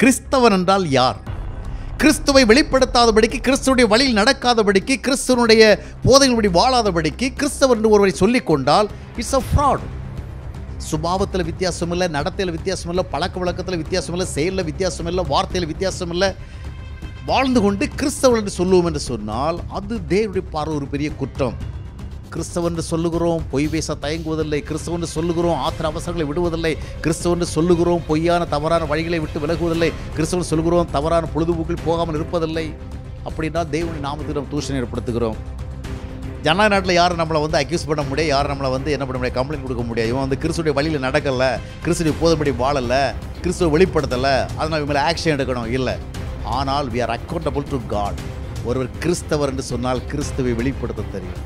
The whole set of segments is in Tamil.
கிறிஸ்தவன் என்றால் யார் கிறிஸ்துவை வெளிப்படுத்தாதபடிக்கு கிறிஸ்துவனுடைய வழியில் நடக்காதபடிக்கு கிறிஸ்துவனுடைய போதையின்படி வாழாதபடிக்கு கிறிஸ்தவர் என்று ஒருவரை சொல்லிக் கொண்டால் இட்ஸ் அ ஃப்ராட் சுபாவத்தில் வித்தியாசம் இல்லை நடத்தையில் வித்தியாசம் இல்லை பழக்க வழக்கத்தில் வித்தியாசம் இல்லை செயலில் வித்தியாசம் இல்லை வார்த்தையில் வித்தியாசம் இல்லை வாழ்ந்து கொண்டு கிறிஸ்தவன் என்று சொல்லுவோம் என்று சொன்னால் அது தேவனுடைய பார்வை ஒரு பெரிய குற்றம் கிறிஸ்தவன் என்று சொல்லுகிறோம் பொய் பேச தயங்குவதில்லை கிறிஸ்தவன் என்று சொல்லுகிறோம் ஆத்திர அவசரங்களை விடுவதில்லை கிறிஸ்தவன் என்று சொல்லுகிறோம் பொய்யான தவறான வழிகளை விட்டு விலகுவதில்லை கிறிஸ்தவன் சொல்லுகிறோம் தவறான பொழுதுபோக்கில் போகாமல் இருப்பதில்லை அப்படின்னா தேவனுடைய நாமத்தில் நாம் தூஷணை ஏற்படுத்துகிறோம் ஜனநாயக நாட்டில் யாரும் நம்மளை வந்து அக்யூஸ் பண்ண முடியாது யாரும் நம்மளை வந்து என்ன பண்ண முடியாது கம்ப்ளைண்ட் கொடுக்க முடியாது இவன் வந்து கிறிஸ்துடைய வழியில் நடக்கலை கிறிஸ்துடைய போதபடி வாழலை கிறிஸ்துவை வெளிப்படுத்தலை அதனால் இவங்க மேலே ஆக்ஷன் எடுக்கணும் இல்லை ஆனால் we are accountable to God ஒருவர் கிறிஸ்தவர் என்று சொன்னால் கிறிஸ்துவை வெளிப்படுத்த தெரியும்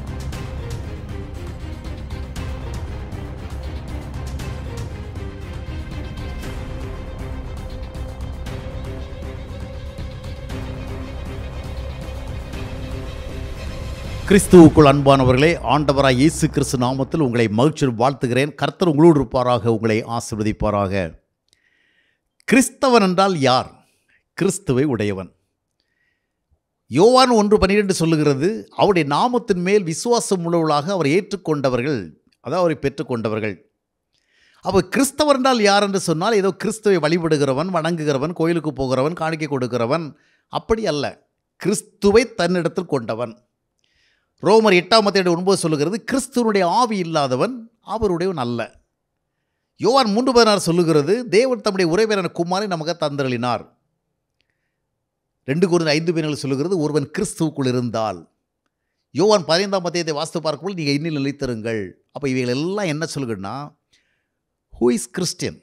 கிறிஸ்துவுக்குள் அன்பானவர்களே ஆண்டவராய் இயேசு கிறிஸ்து நாமத்தில் உங்களை மகிழ்ச்சியில் வாழ்த்துகிறேன் கர்த்தர் உங்களோடு இருப்பாராக உங்களை ஆசீர்வதிப்பாராக கிறிஸ்தவன் என்றால் யார் கிறிஸ்துவை உடையவன் யோவான் ஒன்று பன்னிரெண்டு சொல்லுகிறது அவருடைய நாமத்தின் மேல் விசுவாசம் உள்ளவர்களாக அவர் ஏற்றுக்கொண்டவர்கள் அதாவது அவரை பெற்றுக்கொண்டவர்கள் அப்போ கிறிஸ்தவர் என்றால் யார் என்று சொன்னால் ஏதோ கிறிஸ்துவை வழிபடுகிறவன் வணங்குகிறவன் கோயிலுக்கு போகிறவன் காணிக்கை கொடுக்கிறவன் அப்படி அல்ல கிறிஸ்துவை தன்னிடத்தில் கொண்டவன் ரோமர் எட்டாம் மத்திய ஒன்பது சொல்லுகிறது கிறிஸ்துவனுடைய ஆவி இல்லாதவன் அவருடையவன் அல்ல யோவான் மூன்று பதினாறு சொல்லுகிறது தேவன் தம்முடைய உறவினர் குமாரை நமக்கு தந்தருளினார் ரெண்டு குருந்த ஐந்து பேர்கள் சொல்லுகிறது ஒருவன் கிறிஸ்துவுக்குள் இருந்தால் யோவான் பதினைந்தாம் மத்தியத்தை வாஸ்து பார்க்கும்போது நீங்கள் இன்னில் நிலைத்திருங்கள் அப்போ இவைகள் எல்லாம் என்ன சொல்லுங்கன்னா who is Christian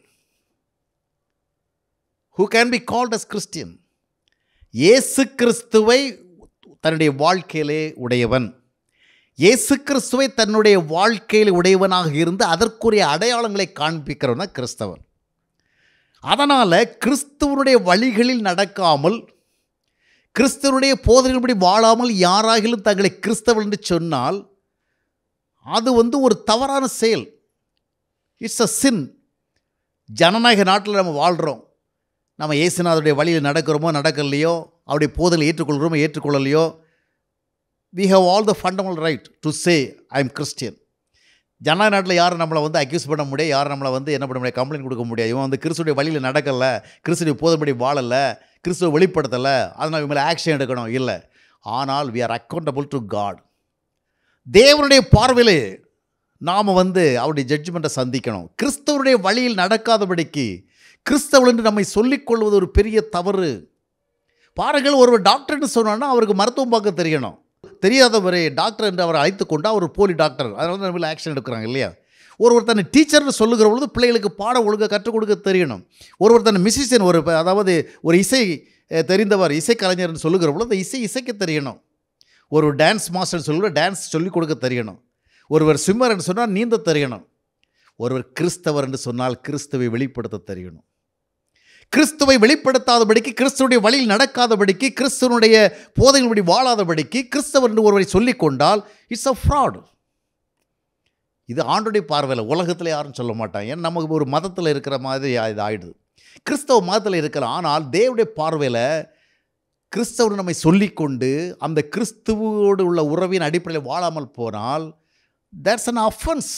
who can be called as Christian இயேசு கிறிஸ்துவை தன்னுடைய வாழ்க்கையிலே உடையவன் இயேசு கிறிஸ்துவை தன்னுடைய வாழ்க்கையில் உடையவனாக இருந்து அதற்குரிய அடையாளங்களை காண்பிக்கிறவன் தான் கிறிஸ்தவன் அதனால் கிறிஸ்துவனுடைய வழிகளில் நடக்காமல் கிறிஸ்தவனுடைய போதனைகளின்படி வாழாமல் யாராகிலும் தங்களை கிறிஸ்தவன் என்று சொன்னால் அது வந்து ஒரு தவறான செயல் இட்ஸ் அ சின் ஜனநாயக நாட்டில் நம்ம வாழ்கிறோம் நம்ம இயேசுநாதருடைய வழியில் நடக்கிறோமோ நடக்கலையோ அவருடைய போதனை ஏற்றுக்கொள்கிறோமோ ஏற்றுக்கொள்ளலையோ we have all the fundamental right to say I am Christian ஜனநாயக நாட்டில் யாரும் நம்மளை வந்து அக்யூஸ் பண்ண முடியாது யாரும் நம்மளை வந்து என்ன பண்ண முடியாது கம்ப்ளைண்ட் கொடுக்க முடியாது இவன் வந்து கிறிஸ்துடைய வழியில் நடக்கலை கிறிஸ்துடைய போதபடி வாழலை கிறிஸ்துவை வெளிப்படுத்தலை அதனால் இவங்க மேலே ஆக்ஷன் எடுக்கணும் இல்லை ஆனால் we are accountable to God தேவனுடைய பார்வையிலே நாம் வந்து அவருடைய ஜட்ஜ்மெண்ட்டை சந்திக்கணும் கிறிஸ்தவருடைய வழியில் நடக்காதபடிக்கு கிறிஸ்தவர்கள் என்று நம்மை சொல்லிக்கொள்வது ஒரு பெரிய தவறு பாருங்கள் ஒருவர் டாக்டர்னு சொன்னோன்னா அவருக்கு மருத்துவம் பார்க்க தெரியணும் தெரியாதவரை டாக்டர் என்று அவரை அழைத்து கொண்டு அவர் போலி டாக்டர் அதனால தான் நம்ம ஆக்ஷன் எடுக்கிறாங்க இல்லையா ஒருவர் தன்னை டீச்சர்னு சொல்லுகிற பொழுது பிள்ளைகளுக்கு பாடம் ஒழுங்காக கற்றுக் கொடுக்க தெரியணும் ஒருவர் தன்னை மியூசிஷியன் ஒரு அதாவது ஒரு இசை அஹ், தெரிந்தவர் இசைக்கலைஞர்னு சொல்லுகிற பொழுது அந்த இசை இசைக்க தெரியணும் ஒரு டான்ஸ் மாஸ்டர் சொல்லுகிற டான்ஸ் சொல்லிக் கொடுக்க தெரியணும் ஒருவர் ஸ்விம்மர் என்று சொன்னால் நீந்த தெரியணும் ஒருவர் கிறிஸ்தவர் என்று சொன்னால் கிறிஸ்துவை வெளிப்படுத்த தெரியணும் கிறிஸ்துவை வெளிப்படுத்தாதபடிக்கு கிறிஸ்துவனுடைய வழியில் நடக்காதபடிக்கு கிறிஸ்துவனுடைய போதையின்படி வாழாதபடிக்கு கிறிஸ்தவர் என்று ஒருவரை சொல்லிக் கொண்டால் இட்ஸ் அ ஃப்ராட் இது ஆண்டுடைய பார்வையில் உலகத்தில் யாரும் சொல்ல மாட்டாங்க ஏன்னா நமக்கு ஒரு மதத்தில் இருக்கிற மாதிரி இது ஆயிடுது கிறிஸ்தவ மதத்தில் இருக்கலாம் ஆனால் தேவனுடைய பார்வையில் கிறிஸ்தவர் நம்மை சொல்லிக்கொண்டு அந்த கிறிஸ்துவோடு உள்ள உறவின் அடிப்படையில் வாழாமல் போனால் தட்ஸ் அன் அஃபன்ஸ்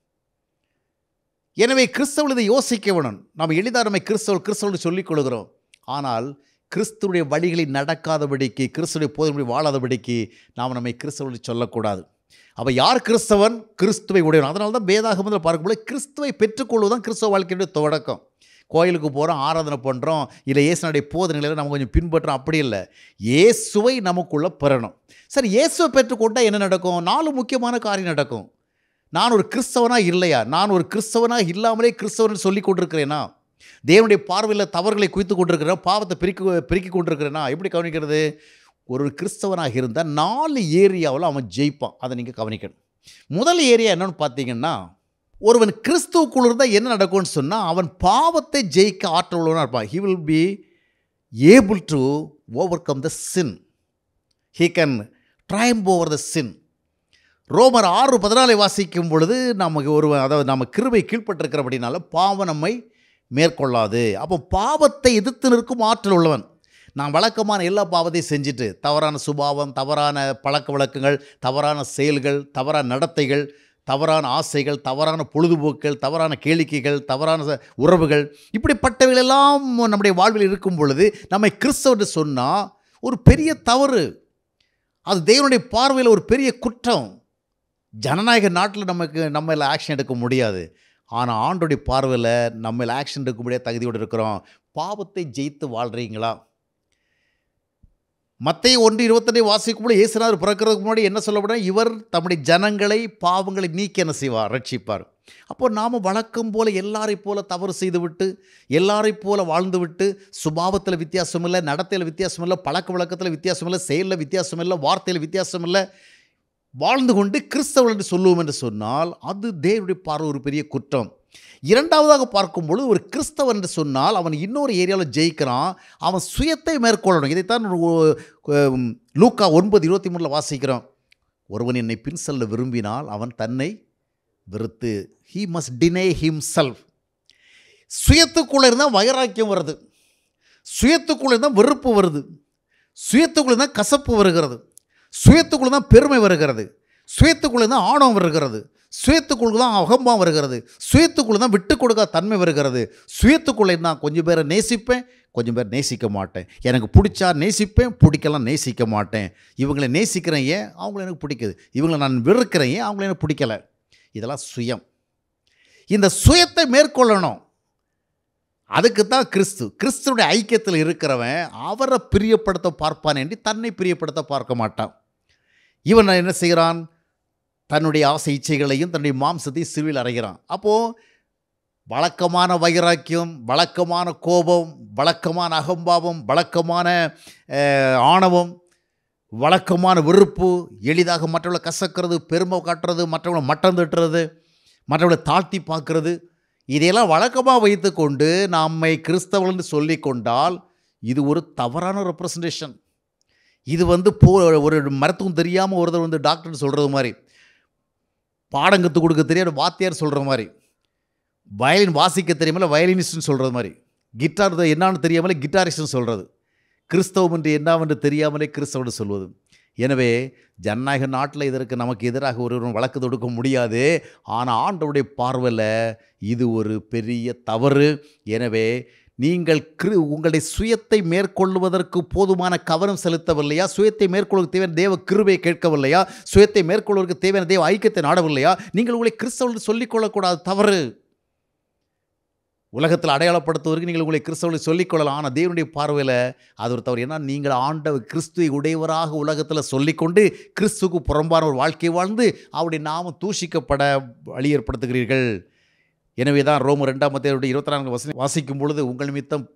எனவே கிறிஸ்தவர்கள் இதை யோசிக்க வேணும் நாம் எளிதாக நம்மை கிறிஸ்தவர் கிறிஸ்தவர்கள் சொல்லிக் கொள்கிறோம் ஆனால் கிறிஸ்துடைய வழிகளில் நடக்காதபடிக்கு கிறிஸ்துடைய போதனை வாழாதபடிக்கு நாம் நம்மை கிறிஸ்தவர்கள் சொல்லக்கூடாது அப்போ யார் கிறிஸ்தவன் கிறிஸ்துவை உடையவன் அதனால தான் வேதாகமத்தில் பார்க்கும்போது கிறிஸ்துவை பெற்றுக்கொள்வது தான் கிறிஸ்தவ வாழ்க்கையுடைய தொடக்கம் கோயிலுக்கு போகிறோம் ஆராதனை பண்ணுறோம் இல்லை இயேசுனுடைய போதனைகளை நம்ம கொஞ்சம் பின்பற்றுறோம் அப்படி இல்லை இயேசுவை நமக்குள்ளே பெறணும் சரி இயேசுவை பெற்றுக்கொண்டால் என்ன நடக்கும் நாலு முக்கியமான காரியம் நடக்கும் நான் ஒரு கிறிஸ்தவனா இல்லையா நான் ஒரு கிறிஸ்தவனா இல்லாமலே கிறிஸ்தவன் சொல்லி கொண்டிருக்கிறேனா தேவனுடைய பார்வையில் தவறுகளை குவித்து கொண்டிருக்கிறேன் பாவத்தை பிரிக்க பிரிக்கி கொண்டிருக்கிறேனா எப்படி கவனிக்கிறது ஒரு கிறிஸ்தவனாக இருந்தால் நாலு ஏரியாவில் அவன் ஜெயிப்பான் அதை நீங்கள் கவனிக்கணும் முதல் ஏரியா என்னன்னு பார்த்தீங்கன்னா ஒருவன் கிறிஸ்துவுக்குள் இருந்தால் என்ன நடக்கும்னு சொன்னால் அவன் பாவத்தை ஜெயிக்க ஆற்றல் உள்ளவனாக இருப்பான் he will be able to overcome the sin he can triumph over the sin ரோமர் ஆறு பதினாலை வாசிக்கும் பொழுது நமக்கு ஒரு அதாவது நம்ம கிருபை கீழ்ப்பட்டிருக்கிறபடினால பாவம் நம்மை மேற்கொள்ளாது அப்போ பாவத்தை எதிர்த்து நிற்கும் ஆற்றல் உள்ளவன் நான் வழக்கமான எல்லா பாவத்தையும் செஞ்சுட்டு தவறான சுபாவம் தவறான பழக்க வழக்கங்கள் தவறான செயல்கள் தவறான நடத்தைகள் தவறான ஆசைகள் தவறான பொழுதுபோக்குகள் தவறான கேளிக்கைகள் தவறான ச- உறவுகள் இப்படிப்பட்டவைகளெல்லாம் நம்முடைய வாழ்வில் இருக்கும் பொழுது நம்மை கிறிஸ்தவர்னு சொன்னால் ஒரு பெரிய தவறு அது தேவனுடைய பார்வையில் ஒரு பெரிய குற்றம் ஜனநாயக நாட்டில் நமக்கு நம்ம ஆக்ஷன் எடுக்க முடியாது ஆனால் ஆண்டோடைய பார்வையில் நம்ம ஆக்ஷன் எடுக்க முடியாத தகுதியோடு இருக்கிறோம் பாவத்தை ஜெயித்து வாழ்கிறீங்களா மத்திய ஒன்று இருபத்தெட்டை வாசிக்கும் போது இயேசுநாதர் பிறக்கிறதுக்கு முன்னாடி என்ன சொல்லப்படும் இவர் தம்முடைய ஜனங்களை பாவங்களை நீக்கி என்ன செய்வார் ரட்சிப்பார் அப்போ நாம் வழக்கம் போல எல்லாரை போல தவறு செய்துவிட்டு எல்லாரை போல வாழ்ந்து விட்டு சுபாவத்தில் வித்தியாசம் இல்லை நடத்தையில் வித்தியாசம் இல்லை பழக்க வழக்கத்தில் வித்தியாசம் இல்லை செயலில் வித்தியாசம் இல்லை வார்த்தையில் வித்தியாசம் இல்லை வாழ்ந்து கொண்டு கிறிஸ்தவர்கள் என்று சொல்லுவோம் என்று சொன்னால் அது தேவனுடைய பார்வை ஒரு பெரிய குற்றம் இரண்டாவதாக பார்க்கும்பொழுது ஒரு கிறிஸ்தவன் என்று சொன்னால் அவன் இன்னொரு ஏரியாவில் ஜெயிக்கிறான் அவன் சுயத்தை மேற்கொள்ளணும் இதைத்தான் ஒ- உம், லூக்கா ஒன்பது இருபத்தி மூணில் வாசிக்கிறோம் ஒருவன் என்னை பின் செல்ல விரும்பினால் அவன் தன்னை வெறுத்து ஹீ மஸ்ட் டினே himself சுயத்துக்குள்ளே இருந்தால் வைராக்கியம் வருது சுயத்துக்குள்ளே இருந்தால் வெறுப்பு வருது சுயத்துக்குள்ளே தான் கசப்பு வருகிறது சுயத்துக்குள்ளே தான் பெருமை வருகிறது சுயத்துக்குள்ளே தான் ஆணவம் வருகிறது சுயத்துக்குள்ள தான் அகம்பம் வருகிறது சுயத்துக்குள்ளே தான் விட்டு கொடுக்காத தன்மை வருகிறது சுயத்துக்குள்ளே தான் கொஞ்சம் பேரை நேசிப்பேன் கொஞ்சம் பேர் நேசிக்க மாட்டேன் எனக்கு பிடிச்சா நேசிப்பேன் பிடிக்கலாம் நேசிக்க மாட்டேன் இவங்களை நேசிக்கிறேன் ஏன் அவங்கள எனக்கு பிடிக்குது இவங்களை நான் வெறுக்கிறேன் ஏன் அவங்கள எனக்கு பிடிக்கல இதெல்லாம் சுயம் இந்த சுயத்தை மேற்கொள்ளணும் அதுக்கு தான் கிறிஸ்து கிறிஸ்துடைய ஐக்கியத்தில் இருக்கிறவன் அவரை பிரியப்படுத்த பார்ப்பான் என்று தன்னை பிரியப்படுத்த பார்க்க மாட்டான் இவன் என்ன செய்கிறான் தன்னுடைய ஆசை இச்சைகளையும் தன்னுடைய மாம்சத்தையும் சிறுவில் அறைகிறான் அப்போது வழக்கமான வைராக்கியம் வழக்கமான கோபம் வழக்கமான அகம்பாவம் வழக்கமான அஹ், ஆணவம் வழக்கமான வெறுப்பு எளிதாக மற்றவங்களை கசக்கிறது பெருமை காட்டுறது மற்றவங்களை மட்டம் தட்டுறது மற்றவங்களை தாழ்த்தி பார்க்கறது இதையெல்லாம் வழக்கமாக வைத்துக்கொண்டு நம்மை கிறிஸ்தவர்கள்னு சொல்லி கொண்டால் இது ஒரு தவறான ரெப்ரசன்டேஷன் இது வந்து போ ஒரு மருத்துவம் தெரியாமல் ஒருத்தர் வந்து டாக்டர் சொல்கிறது மாதிரி பாடம் கற்றுக் கொடுக்க தெரியாத வாத்தியார் சொல்கிற மாதிரி வயலின் வாசிக்க தெரியாமல் வயலினிஸ்ட்னு சொல்கிறது மாதிரி கிட்டார் என்னான்னு தெரியாமலே கிட்டாரிஸ்ட்னு சொல்கிறது கிறிஸ்தவம் என்று என்னவென்று தெரியாமலே கிறிஸ்தவன் சொல்வது எனவே ஜனநாயக நாட்டில் இதற்கு நமக்கு எதிராக ஒருவரும் வழக்கு தொடுக்க முடியாது ஆனால் ஆண்டவருடைய பார்வையில் இது ஒரு பெரிய தவறு எனவே நீங்கள் கிரு உங்களுடைய சுயத்தை மேற்கொள்வதற்கு போதுமான கவனம் செலுத்தவில்லையா சுயத்தை மேற்கொள்வதற்கு தேவையான தேவ கிருபையை கேட்கவில்லையா சுயத்தை மேற்கொள்வதற்கு தேவையான தேவ ஐக்கியத்தை நாடவில்லையா நீங்கள் உங்களை கிறிஸ்தவர்கள் சொல்லிக்கொள்ளக்கூடாது தவறு உலகத்தில் அடையாளப்படுத்துவதற்கு நீங்கள் உங்களை கிறிஸ்தவர்களை சொல்லிக்கொள்ளலாம் ஆனால் தேவனுடைய பார்வையில் அது ஒரு தவறு ஏன்னா நீங்கள் ஆண்டவர் கிறிஸ்துவை உடையவராக உலகத்தில் சொல்லிக்கொண்டு கிறிஸ்துவுக்கு புறம்பான ஒரு வாழ்க்கை வாழ்ந்து அவருடைய நாமம் தூஷிக்கப்பட வழி ஏற்படுத்துகிறீர்கள் எனவே தான் ரோம ரெண்டாம் மத்தியோடைய இருபத்தி நான்கு வசனம் வாசிக்கும் பொழுது உங்கள் நிமித்தம்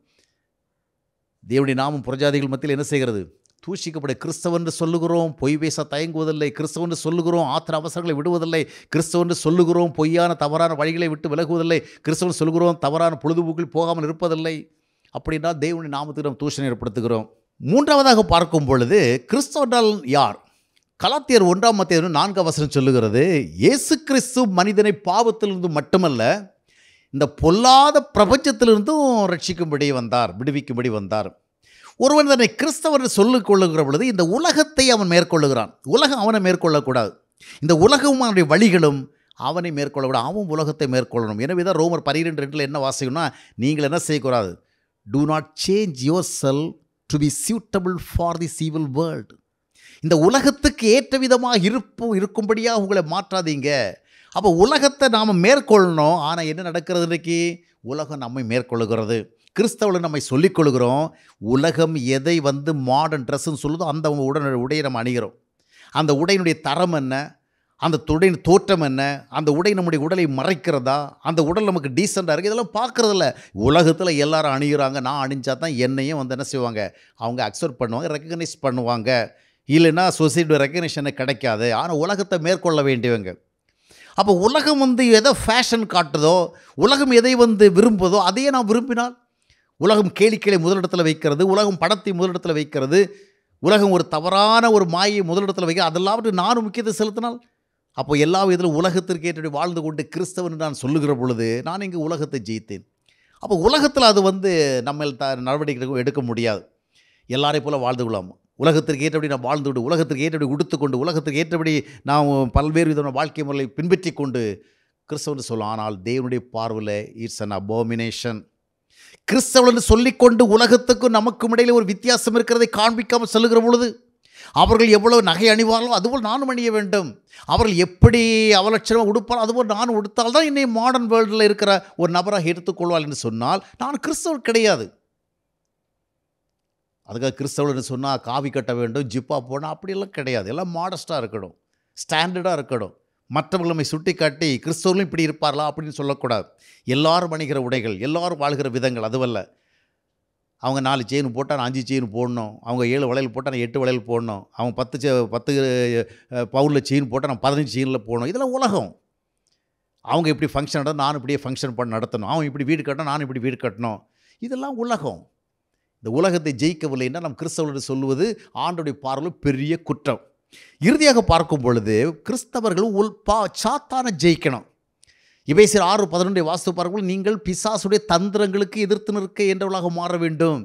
தேவனுடைய நாமம் புரஜாதிகள் மத்தியில் என்ன செய்கிறது தூஷிக்கப்பட கிறிஸ்தவன் சொல்லுகிறோம் பொய் பேச தயங்குவதில்லை கிறிஸ்தவன் சொல்லுகிறோம் ஆத்திர அவசரங்களை விடுவதில்லை கிறிஸ்தவன் சொல்லுகிறோம் பொய்யான தவறான வழிகளை விட்டு விலகுவதில்லை கிறிஸ்தவன் சொல்லுகிறோம் தவறான பொழுதுபோக்கில் போகாமல் இருப்பதில்லை அப்படின்னா தேவனுடைய நாமத்துக்கு நாம் தூஷணை ஏற்படுத்துகிறோம் மூன்றாவதாக பார்க்கும் பொழுது கிறிஸ்தவனால் யார் கலாத்தியர் ஒன்றாம் மத்திய நான்காம் வசனம் சொல்லுகிறது இயேசு கிறிஸ்து மனிதனை பாவத்திலிருந்து மட்டுமல்ல இந்த பொல்லாத பிரபஞ்சத்திலிருந்தும் ரட்சிக்கும்படி வந்தார் விடுவிக்கும்படி வந்தார் ஒருவன் தன்னை கிறிஸ்தவர் என்று சொல்லிக் கொள்ளுகிற பொழுது இந்த உலகத்தை அவன் மேற்கொள்ளுகிறான் உலகம் அவனை மேற்கொள்ளக்கூடாது இந்த உலகமும் அவனுடைய வழிகளும் அவனை மேற்கொள்ளக்கூடாது அவன் உலகத்தை மேற்கொள்ளணும் எனவே தான் ரோமர் பனிரெண்டு ரெண்டில் என்ன வாசிக்கணும்னா நீங்கள் என்ன செய்யக்கூடாது do not change yourself to be suitable for the evil world இந்த உலகத்துக்கு ஏற்ற விதமாக இருப்பு இருக்கும்படியாக உங்களை மாற்றாதீங்க அப்போ உலகத்தை நாம் மேற்கொள்ளணும் ஆனால் என்ன நடக்கிறது இன்றைக்கி உலகம் நம்மை மேற்கொள்ளுகிறது கிறிஸ்தவர்கள் நம்மை சொல்லிக் கொள்கிறோம் உலகம் எதை வந்து மாடர்ன் ட்ரெஸ்ஸுன்னு சொல்லுதோ அந்த உடனே உடையை நம்ம அணிகிறோம் அந்த உடையினுடைய தரம் என்ன அந்த உடையின் தோற்றம் என்ன அந்த உடை நம்முடைய உடலை மறைக்கிறதா அந்த உடல் நமக்கு டீசெண்டாக இருக்குது இதெல்லாம் பார்க்குறதில்ல உலகத்தில் எல்லாரும் அணிகிறாங்க நான் அணிஞ்சா தான் என்னையும் வந்து என்ன செய்வாங்க அவங்க அக்செப்ட் பண்ணுவாங்க ரெக்கக்னைஸ் பண்ணுவாங்க இல்லைன்னா சொசைட்டி ரெக்கக்னிஷன் கிடைக்காது ஆனால் உலகத்தை மேற்கொள்ள வேண்டியவங்க அப்போ உலகம் வந்து எதை ஃபேஷன் காட்டுதோ உலகம் எதை வந்து விரும்புதோ அதையே நான் விரும்பினால் உலகம் கேளிக்கையை முதலிடத்தில் வைக்கிறது உலகம் படத்தை முதலிடத்தில் வைக்கிறது உலகம் ஒரு தவறான ஒரு மாயை முதலிடத்தில் வைக்க அதெல்லாம் நானும் முக்கியத்தை செலுத்தினால் அப்போ எல்லா விதத்திலும் உலகத்திற்கு ஏற்றி வாழ்ந்து கொண்டு கிறிஸ்தவன் நான் சொல்லுகிற பொழுது நான் இங்கே உலகத்தை ஜெயித்தேன் அப்போ உலகத்தில் அது வந்து நம்ம த நடவடிக்கை எடுக்க முடியாது எல்லாரையும் போல் வாழ்ந்து கொள்ளாமல் உலகத்திற்கு ஏற்றபடி நாம் வாழ்ந்து விடு உலகத்திற்கு ஏற்றபடி உடுத்துக்கொண்டு உலகத்திற்கு ஏற்றபடி நாம் பல்வேறு விதமான வாழ்க்கை முறையை பின்பற்றி கொண்டு கிறிஸ்தவன் சொல்லும் ஆனால் தேவனுடைய பார்வையில் இட்ஸ் அன் அபோமினேஷன் கிறிஸ்தவன் சொல்லிக்கொண்டு உலகத்துக்கும் நமக்கும் இடையில ஒரு வித்தியாசம் இருக்கிறதை காண்பிக்காமல் சொல்லுகிற பொழுது அவர்கள் எவ்வளவு நகை அணிவார்களோ அதுபோல் நானும் அணிய வேண்டும் அவர்கள் எப்படி அவலட்சணமாக உடுப்பால் அதுபோல் நான் உடுத்தால் தான் இன்னை மாடர்ன் வேர்ல்டில் இருக்கிற ஒரு நபராக எடுத்துக்கொள்வாள் என்று சொன்னால் நான் கிறிஸ்தவர் கிடையாது அதுக்காக கிறிஸ்தவர்னு சொன்னால் காவி கட்ட வேண்டும் ஜிப்பா போனால் அப்படியெல்லாம் கிடையாது எல்லாம் மாடஸ்ட்டாக இருக்கணும் ஸ்டாண்டர்டாக இருக்கணும் மற்றவர்கள் நம்மை சுட்டி காட்டி கிறிஸ்தவர்களும் இப்படி இருப்பார்களா அப்படின்னு சொல்லக்கூடாது எல்லாரும் அணிகிற உடைகள் எல்லாரும் வாழ்கிற விதங்கள் அதுவல்ல அவங்க நாலு செயின் போட்டால் நான் அஞ்சு செயின் போடணும் அவங்க ஏழு வளையல் போட்டால் நான் எட்டு வளையல் போடணும் அவங்க பத்து செ- பத்து பவுலில் செயின் போட்டால் நான் பதினஞ்சு செயினில் போடணும் இதெல்லாம் உலகம் அவங்க இப்படி ஃபங்க்ஷன் நடத்த நான் இப்படியே ஃபங்க்ஷன் பண்ண நடத்தணும் அவன் இப்படி வீடு கட்டணும் நான் இப்படி வீடு கட்டணும் இதெல்லாம் உலகம் இந்த உலகத்தை ஜெயிக்கவில்லைன்னா நம் கிறிஸ்தவர்கள் சொல்லுவது ஆண்டுடைய பார்வையில் பெரிய குற்றம் இறுதியாக பார்க்கும் பொழுது கிறிஸ்தவர்கள் உள் பா சாத்தான ஜெயிக்கணும் இவைசிற ஆறு பதினொன்றை வாஸ்து பார்க்கும்போது நீங்கள் பிசாசுடைய தந்திரங்களுக்கு எதிர்த்து நிற்க என்றவளாக மாற வேண்டும்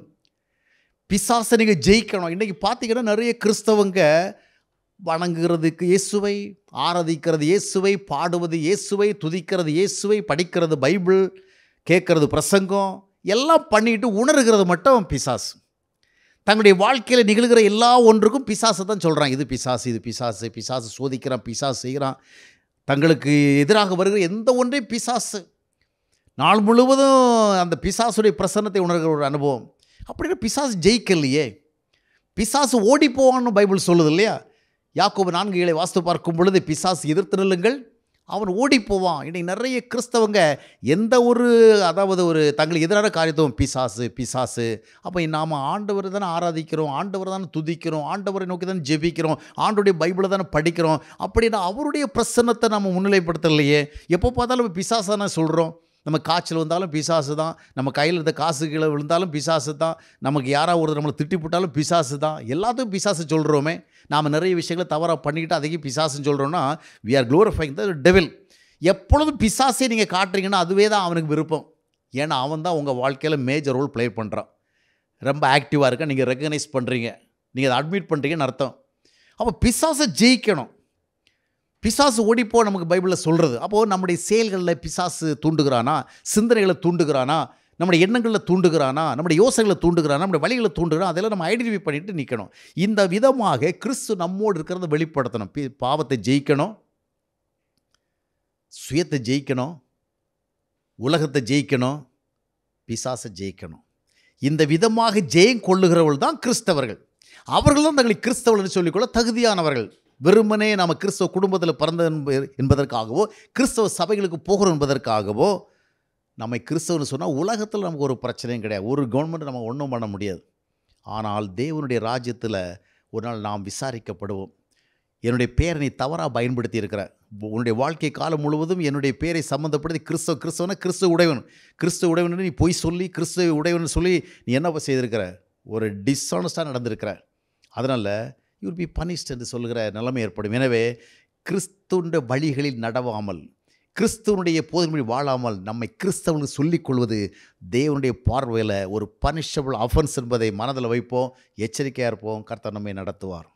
பிசாசை நீங்கள் ஜெயிக்கணும் இன்றைக்கி பார்த்தீங்கன்னா நிறைய கிறிஸ்தவங்க வணங்குகிறதுக்கு இயேசுவை ஆராதிக்கிறது இயேசுவை பாடுவது இயேசுவை துதிக்கிறது இயேசுவை படிக்கிறது பைபிள் கேட்கறது பிரசங்கம் எல்லாம் பண்ணிட்டு உணர்கிறது மட்டும் பிசாசு தங்களுடைய வாழ்க்கையில் நிகழ்கிற எல்லா ஒன்றுக்கும் பிசாசை தான் சொல்கிறாங்க இது பிசாசு இது பிசாசு பிசாசு சோதிக்கிறான் பிசாசு செய்கிறான் தங்களுக்கு எதிராக வருகிற எந்த ஒன்றையும் பிசாசு நாள் முழுவதும் அந்த பிசாசுடைய பிரசன்னத்தை உணர்கிற ஒரு அனுபவம் அப்படின்னா பிசாசு ஜெயிக்கலையே பிசாசு ஓடி போவான்னு பைபிள் சொல்லுது இல்லையா யாக்கோபு நான்கு ஏழை வாஸ்து பார்க்கும் பொழுது பிசாசு எதிர்த்து நில்லுங்கள் அவன் ஓடி போவான் இன்னைக்கு நிறைய கிறிஸ்தவங்க எந்த ஒரு அதாவது ஒரு தங்களுக்கு எதிரான காரியத்துவம் பிசாசு பிசாசு அப்போ நாம் ஆண்டவர் தானே ஆராதிக்கிறோம் ஆண்டவர் தானே துதிக்கிறோம் ஆண்டவரை நோக்கி தானே ஜெபிக்கிறோம் ஆண்டுடைய பைபிளை தானே படிக்கிறோம் அப்படின்னா அவருடைய பிரசன்னத்தை நம்ம முன்னிலைப்படுத்தலையே எப்போ பார்த்தாலும் பிசாசு தானே சொல்கிறோம் நம்ம காய்ச்சல் வந்தாலும் பிசாசு தான் நம்ம கையில் இருந்த காசு கீழே விழுந்தாலும் பிசாசு தான் நமக்கு யாராவது ஒரு நம்மளை திட்டி போட்டாலும் பிசாசு தான் எல்லாத்துக்கும் பிசாசு சொல்கிறோமே நாம் நிறைய விஷயங்களை தவறாக பண்ணிக்கிட்டு அதையும் பிசாசுன்னு சொல்கிறோன்னா we are glorifying the devil எப்பொழுதும் பிசாசே நீங்கள் காட்டுறீங்கன்னா அதுவே தான் அவனுக்கு விருப்பம் ஏன்னா அவன் தான் உங்கள் வாழ்க்கையில் மேஜர் ரோல் ப்ளே பண்ணுறான் ரொம்ப ஆக்டிவாக இருக்க நீங்கள் ரெக்கக்னைஸ் பண்ணுறீங்க நீங்கள் அதை அட்மிட் பண்ணுறீங்கன்னு அர்த்தம் அப்போ பிசாசை ஜெயிக்கணும் பிசாசு ஓடிப்போ நமக்கு பைபிளில் சொல்கிறது அப்போது நம்முடைய செயல்களில் பிசாசு தூண்டுகிறானா சிந்தனைகளை தூண்டுகிறானா நம்முடைய எண்ணங்களில் தூண்டுகிறானா நம்முடைய யோசனைகளை தூண்டுகிறானா நம்முடைய வழிகளை தூண்டுகிறானா அதெல்லாம் நம்ம ஐடென்டிஃபை பண்ணிட்டு நிற்கணும் இந்த விதமாக கிறிஸ்து நம்மோடு இருக்கிறத வெளிப்படுத்தணும் பி பாவத்தை ஜெயிக்கணும் சுயத்தை ஜெயிக்கணும் உலகத்தை ஜெயிக்கணும் பிசாசை ஜெயிக்கணும் இந்த விதமாக ஜெயம் கொள்ளுகிறவர்கள் தான் கிறிஸ்தவர்கள் அவர்கள் தான் தங்களை கிறிஸ்தவர்கள் சொல்லிக்கொள்ள தகுதியானவர்கள் வெறுமனே நம்ம கிறிஸ்தவ குடும்பத்தில் பிறந்த என்ப- என்பதற்காகவோ கிறிஸ்தவ சபைகளுக்கு போகிறோம் என்பதற்காகவோ நம்மை கிறிஸ்தவன்னு சொன்னால் உலகத்தில் நமக்கு ஒரு பிரச்சனையும் கிடையாது ஒரு கவர்மெண்ட் நம்ம ஒன்றும் பண்ண முடியாது ஆனால் தேவனுடைய ராஜ்யத்தில் ஒரு நாள் நாம் விசாரிக்கப்படுவோம் என்னுடைய பேரை நீ தவறாக பயன்படுத்தி இருக்கிற உன்னுடைய வாழ்க்கை காலம் முழுவதும் என்னுடைய பேரை சம்மந்தப்படுத்தி கிறிஸ்தவ கிறிஸ்தவனா கிறிஸ்துவ உடையவன் கிறிஸ்துவ உடையவன் நீ பொய் சொல்லி கிறிஸ்துவ உடையவன் சொல்லி நீ என்ன செய்திருக்கிற ஒரு டிஸ்ஆனஸ்டாக நடந்திருக்கிற அதனால் யூல் பி பனிஷ்ட் என்று சொல்கிற நிலைமை ஏற்படும் எனவே கிறிஸ்துவனுடைய வழிகளில் நடவாமல் கிறிஸ்துவனுடைய போதனை வாழாமல் நம்மை கிறிஸ்தவனுக்கு சொல்லிக் கொள்வது தேவனுடைய பார்வையில் ஒரு பனிஷபிள் அஃபென்ஸ் என்பதை மனதில் வைப்போம் எச்சரிக்கையாக இருப்போம் கர்த்தர் நம்மை நடத்துவார்